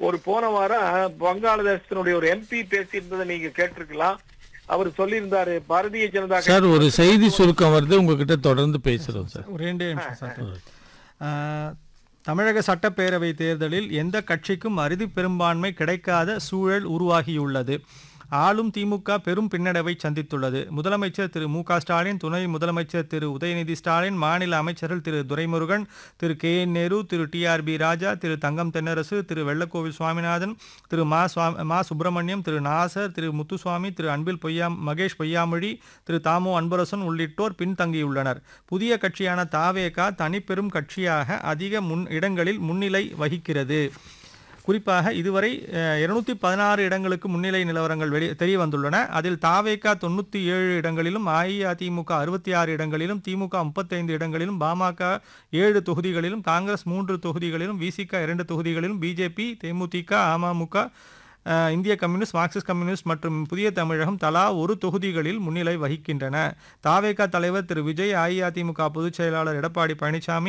ஒரு போன வாரம் வங்காளதேசத்தினுடைய ஒரு எம்பி பேசியிருந்ததை நீங்க கேட்டிருக்கலாம் அவர் சொல்லியிருந்தாரு பாரதிய ஜனதா கட்சி சார் ஒரு செய்தி சுருக்கம் வருது உங்ககிட்ட தொடர்ந்து பேசுறோம் சார் ஒரு ரெண்டே நிமிஷம் சார் ஆஹ், தமிழக சட்டப்பேரவை தேர்தலில் எந்த கட்சிக்கும் அறுதி பெரும்பான்மை கிடைக்காத சூழல் உருவாகியுள்ளது ஆளும் திமுக பெரும் பின்னடைவை சந்தித்துள்ளது முதலமைச்சர் திரு மு க ஸ்டாலின் துணை முதலமைச்சர் திரு உதயநிதி ஸ்டாலின் மாநில அமைச்சர்கள் Thiru Duraimurugan Thiru K N Nehru Thiru T R B Raja Thiru Thangam Thennarasu Thiru Vellakovil Swaminathan Thiru Ma சுவா மா சுப்பிரமணியம் திரு நாசர் திரு முத்துசுவாமி திரு அன்பில் பொய்யா மகேஷ் பொய்யாமொழி திரு தாமோ அன்பரசன் உள்ளிட்டோர் பின்தங்கியுள்ளனர் புதிய கட்சியான தாவேகா தனிப்பெரும் கட்சியாக அதிக முன் இடங்களில் முன்னிலை வகிக்கிறது குறிப்பாக இதுவரை இருநூத்தி பதினாறு இடங்களுக்கு முன்னிலை நிலவரங்கள் வெளி தெரிய வந்துள்ளன அதில் தாவேகா தொண்ணூற்றி ஏழு இடங்களிலும் அஇஅதிமுக அறுபத்தி ஆறு இடங்களிலும் திமுக முப்பத்தைந்து இடங்களிலும் பாமக ஏழு தொகுதிகளிலும் காங்கிரஸ் மூன்று தொகுதிகளிலும் விசிக இரண்டு தொகுதிகளிலும் பிஜேபி தேமுதிக அமமுக அஹ், இந்திய கம்யூனிஸ்ட் மார்க்சிஸ்ட் கம்யூனிஸ்ட் மற்றும் புதிய தமிழகம் தலா ஒரு தொகுதிகளில் முன்னிலை வகிக்கின்றன தாவேகா தலைவர் திரு விஜய் அஇஅதிமுக பொதுச் செயலாளர் எடப்பாடி பழனிசாமி